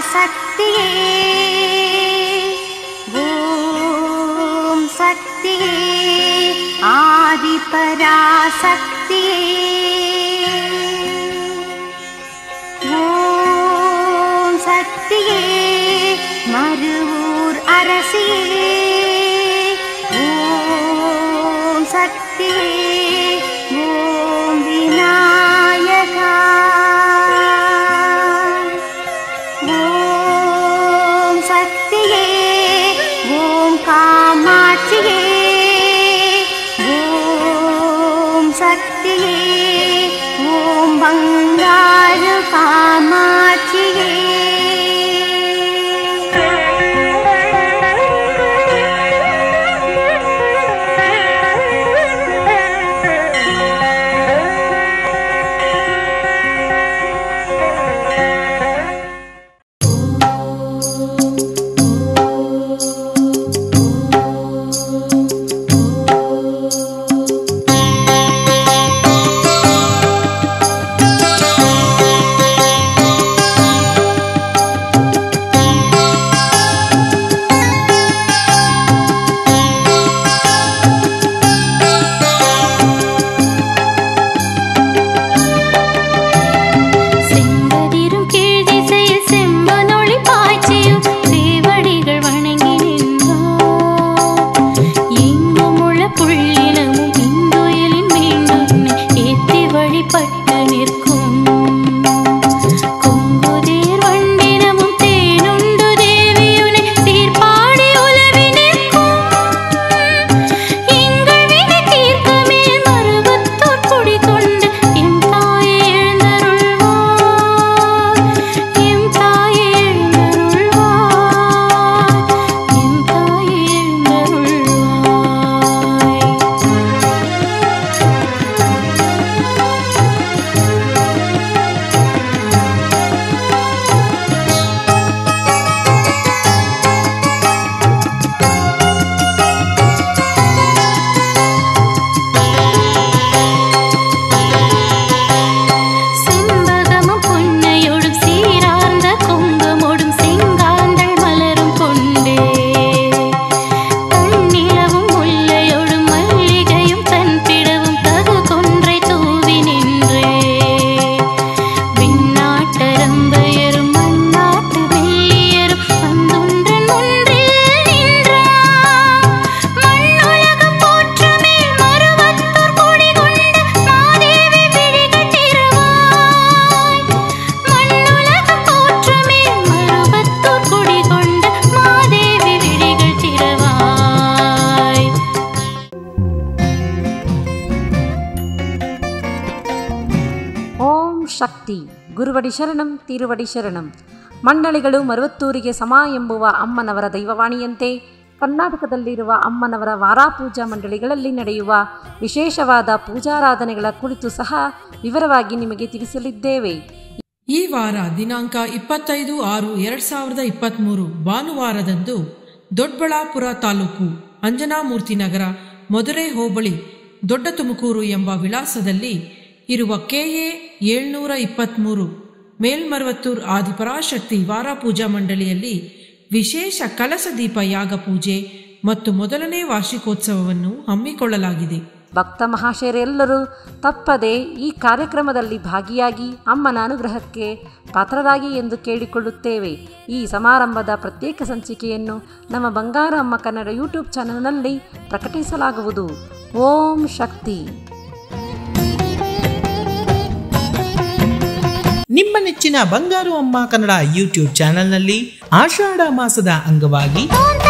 பராசக்தியே ஓம் சக்தியே ஆதி பராசக்தியே ஓம் சக்தியே மருவூர் அரசியே ஓம் சக்தியே ஓம் விநாயகா ஓம் சக்தியே ஓம் காமாட்சியே ஓம் சக்தியே ஓம் பங்காரு காமாட்சியே செம்பதிரும் கீழ் திசையில் செம்பனொளி பாய்ச்சியும் சேவடிகள் வணங்கி நின்றார் எங்கும் உள்ள புள்ளினமும் இந்துயிலின் மீண்டும் ஏத்தி வழிபட்டு நிற்கும் கொங்குதேர் வண்டினமும் தேனுண்டு தேவியுனை சீர்பாடி உலவி நிற்கும் எங்கள் வினை தீர்க்கமே மருவத்தோர் குடிகொண்டு எம் தாயே எழுந்தருள்வார் எம் தாயே எழுந்தருள்வார் எம் தாயே எழுந்தருள்வாய் செம்பகமும் புன்னையோடும் சீரார்ந்த கொங்கமோடும் செங்காந்தள் மலரும் கொண்டே தன்னிலவும் முல்லையோடும் மல்லிகையும் தன் பிடவும் தகு கொன்றை தூவி நின்றே விண்ணாட்டரம்பையரும் மண்ணாட்டு வெள்ளியரும் வந்துன்றன் ஒன்றில் நின்றார் மண்ணுலகம் போற்றுமே மருவத்தோர் கொடி கொண்ட மாதேவி விழிகள் திறவாய் மண்ணுலகம் போற்றுமே மருவத்தோர் கொடி கொண்ட மாதேவி விழிகள் திறவாய் ಓಂ ಶಕ್ತಿ ಗುರುವಡಿ ಶರಣಂ ತಿರುವಡಿ ಶರಣಂ ಮಂಡಳಿಗಳು ಮರುವತ್ತೂರಿಗೆ ಸಮ ಎಂಬುವ ಅಮ್ಮನವರ ದೈವವಾಣಿಯಂತೆ ಕರ್ನಾಟಕದಲ್ಲಿರುವ ಅಮ್ಮನವರ ವಾರಾಪೂಜಾ ಮಂಡಳಿಗಳಲ್ಲಿ ನಡೆಯುವ ವಿಶೇಷವಾದ ಪೂಜಾರಾಧನೆಗಳ ಕುರಿತು ಸಹ ವಿವರವಾಗಿ ನಿಮಗೆ ತಿಳಿಸಲಿದ್ದೇವೆ ಈ ವಾರ ದಿನಾಂಕ ಇಪ್ಪತ್ತೈದು ಆರು ಎರಡ್ ಸಾವಿರದ ಇಪ್ಪತ್ತ್ಮೂರು ಭಾನುವಾರದಂದು ದೊಡ್ಡಬಳ್ಳಾಪುರ ತಾಲೂಕು ಅಂಜನಾಮೂರ್ತಿ ನಗರ ಮಧುರೆ ಹೋಬಳಿ ದೊಡ್ಡ ತುಮಕೂರು ಎಂಬ ವಿಳಾಸದಲ್ಲಿ ಇರುವ ಕೆಎ ಏಳ್ನೂರ ಇಪ್ಪತ್ತ್ಮೂರು ಮೇಲ್ಮರವತ್ತೂರ್ ಆದಿಪರಾಶಕ್ತಿ ವಾರಪೂಜಾ ಮಂಡಳಿಯಲ್ಲಿ ವಿಶೇಷ ಕಲಸ ದೀಪ ಯಾಗ ಪೂಜೆ ಮತ್ತು ಮೊದಲನೇ ವಾರ್ಷಿಕೋತ್ಸವವನ್ನು ಹಮ್ಮಿಕೊಳ್ಳಲಾಗಿದೆ ಭಕ್ತ ಮಹಾಶಯರೆಲ್ಲರೂ ತಪ್ಪದೆ ಈ ಕಾರ್ಯಕ್ರಮದಲ್ಲಿ ಭಾಗಿಯಾಗಿ ಅಮ್ಮನ ಅನುಗ್ರಹಕ್ಕೆ ಪಾತ್ರರಾಗಿ ಎಂದು ಕೇಳಿಕೊಳ್ಳುತ್ತೇವೆ ಈ ಸಮಾರಂಭದ ಪ್ರತ್ಯೇಕ ಸಂಚಿಕೆಯನ್ನು ನಮ್ಮ ಬಂಗಾರ ಅಮ್ಮ ಕನ್ನಡ ಯೂಟ್ಯೂಬ್ ಚಾನಲ್ನಲ್ಲಿ ಪ್ರಕಟಿಸಲಾಗುವುದು ಓಂ ಶಕ್ತಿ ನಿಮ್ಮ ನೆಚ್ಚಿನ ಬಂಗಾರು ಅಮ್ಮ ಕನ್ನಡ ಯೂಟ್ಯೂಬ್ ಚಾನೆಲ್ನಲ್ಲಿ ಆಷಾಢ ಮಾಸದ ಅಂಗವಾಗಿ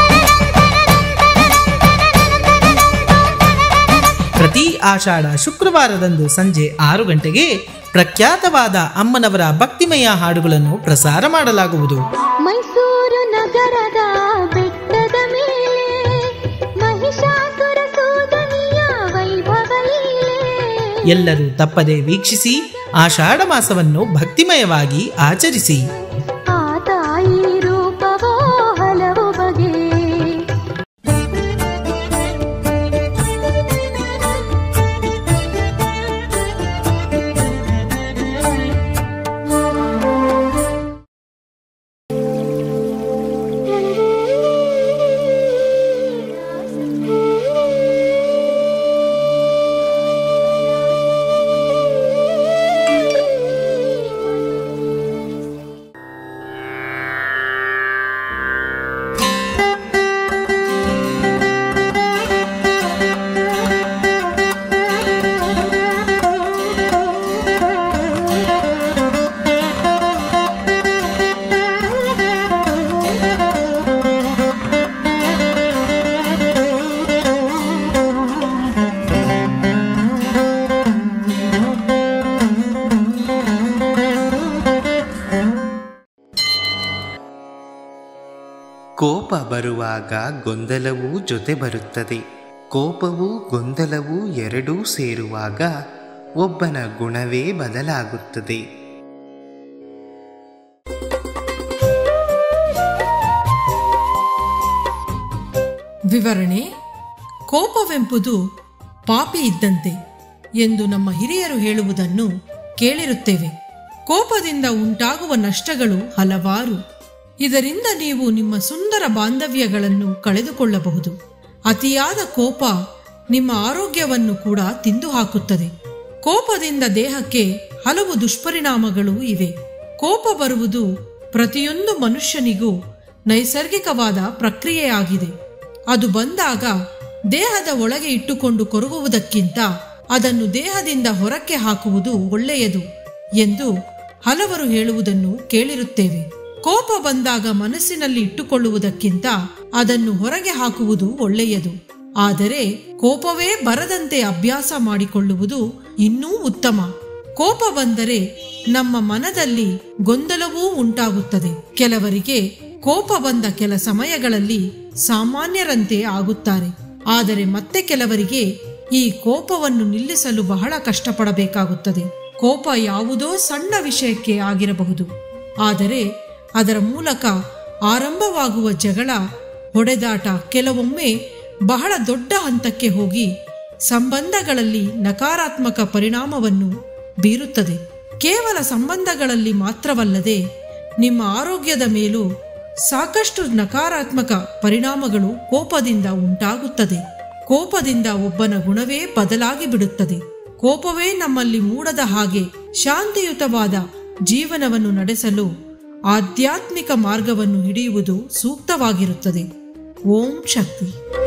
ಪ್ರತಿ ಆಷಾಢ ಶುಕ್ರವಾರದಂದು ಸಂಜೆ ಆರು ಗಂಟೆಗೆ ಪ್ರಖ್ಯಾತವಾದ ಅಮ್ಮನವರ ಭಕ್ತಿಮಯ ಹಾಡುಗಳನ್ನು ಪ್ರಸಾರ ಮಾಡಲಾಗುವುದು ಮೈಸೂರು ನಗರದ ಬೆಟ್ಟದ ಮೇಲೆ ಮಹಿಷಾಸುರ ಸೂದನಿಯ ವೈಭವ ಲೀಲೆ ಎಲ್ಲರೂ ತಪ್ಪದೆ ವೀಕ್ಷಿಸಿ ಆಷಾಢ ಮಾಸವನ್ನು ಭಕ್ತಿಮಯವಾಗಿ ಆಚರಿಸಿ ಆ ತಾಯಿ ರೂಪವೋ ಹಲವು ಬಗೆ ಕೋಪ ಬರುವಾಗ ಗೊಂದಲವೂ ಜೊತೆ ಬರುತ್ತದೆ ಕೋಪವೂ ಗೊಂದಲವೂ ಎರಡೂ ಸೇರುವಾಗ ಒಬ್ಬನ ಗುಣವೇ ಬದಲಾಗುತ್ತದೆ ವಿವರಣೆ ಕೋಪವೆಂಬುದು ಪಾಪಿ ಇದ್ದಂತೆ ಎಂದು ನಮ್ಮ ಹಿರಿಯರು ಹೇಳುವುದನ್ನು ಕೇಳಿರುತ್ತೇವೆ ಕೋಪದಿಂದ ಉಂಟಾಗುವ ನಷ್ಟಗಳು ಹಲವಾರು ಇದರಿಂದ ನೀವು ನಿಮ್ಮ ಸುಂದರ ಬಾಂಧವ್ಯಗಳನ್ನು ಕಳೆದುಕೊಳ್ಳಬಹುದು ಅತಿಯಾದ ಕೋಪ ನಿಮ್ಮ ಆರೋಗ್ಯವನ್ನು ಕೂಡ ತಿಂದು ಹಾಕುತ್ತದೆ ಕೋಪದಿಂದ ದೇಹಕ್ಕೆ ಹಲವು ದುಷ್ಪರಿಣಾಮಗಳು ಇವೆ ಕೋಪ ಬರುವುದು ಪ್ರತಿಯೊಂದು ಮನುಷ್ಯನಿಗೂ ನೈಸರ್ಗಿಕವಾದ ಪ್ರಕ್ರಿಯೆಯಾಗಿದೆ ಅದು ಬಂದಾಗ ದೇಹದ ಒಳಗೆ ಇಟ್ಟುಕೊಂಡು ಕೊರಗುವುದಕ್ಕಿಂತ ಅದನ್ನು ದೇಹದಿಂದ ಹೊರಕ್ಕೆ ಹಾಕುವುದು ಒಳ್ಳೆಯದು ಎಂದು ಹಲವರು ಹೇಳುವುದನ್ನು ಕೇಳಿರುತ್ತೇವೆ ಕೋಪ ಬಂದಾಗ ಮನಸ್ಸಿನಲ್ಲಿ ಇಟ್ಟುಕೊಳ್ಳುವುದಕ್ಕಿಂತ ಅದನ್ನು ಹೊರಗೆ ಹಾಕುವುದು ಒಳ್ಳೆಯದು ಆದರೆ ಕೋಪವೇ ಬರದಂತೆ ಅಭ್ಯಾಸ ಮಾಡಿಕೊಳ್ಳುವುದು ಇನ್ನೂ ಉತ್ತಮ ಕೋಪ ಬಂದರೆ ನಮ್ಮ ಮನದಲ್ಲಿ ಗೊಂದಲವೂ ಉಂಟಾಗುತ್ತದೆ ಕೆಲವರಿಗೆ ಕೋಪ ಬಂದ ಕೆಲ ಸಮಯಗಳಲ್ಲಿ ಸಾಮಾನ್ಯರಂತೆ ಆಗುತ್ತಾರೆ ಆದರೆ ಮತ್ತೆ ಕೆಲವರಿಗೆ ಈ ಕೋಪವನ್ನು ನಿಲ್ಲಿಸಲು ಬಹಳ ಕಷ್ಟಪಡಬೇಕಾಗುತ್ತದೆ ಕೋಪ ಯಾವುದೋ ಸಣ್ಣ ವಿಷಯಕ್ಕೆ ಆಗಿರಬಹುದು ಆದರೆ ಅದರ ಮೂಲಕ ಆರಂಭವಾಗುವ ಜಗಳ ಹೊಡೆದಾಟ ಕೆಲವೊಮ್ಮೆ ಬಹಳ ದೊಡ್ಡ ಹಂತಕ್ಕೆ ಹೋಗಿ ಸಂಬಂಧಗಳಲ್ಲಿ ನಕಾರಾತ್ಮಕ ಪರಿಣಾಮವನ್ನು ಬೀರುತ್ತದೆ ಕೇವಲ ಸಂಬಂಧಗಳಲ್ಲಿ ಮಾತ್ರವಲ್ಲದೆ ನಿಮ್ಮ ಆರೋಗ್ಯದ ಮೇಲೂ ಸಾಕಷ್ಟು ನಕಾರಾತ್ಮಕ ಪರಿಣಾಮಗಳು ಕೋಪದಿಂದ ಉಂಟಾಗುತ್ತದೆ ಕೋಪದಿಂದ ಒಬ್ಬನ ಗುಣವೇ ಬದಲಾಗಿ ಬಿಡುತ್ತದೆ ಕೋಪವೇ ನಮ್ಮಲ್ಲಿ ಮೂಡದ ಹಾಗೆ ಶಾಂತಿಯುತವಾದ ಜೀವನವನ್ನು ನಡೆಸಲು ಆಧ್ಯಾತ್ಮಿಕ ಮಾರ್ಗವನ್ನು ಹಿಡಿಯುವುದು ಸೂಕ್ತವಾಗಿರುತ್ತದೆ ಓಂ ಶಕ್ತಿ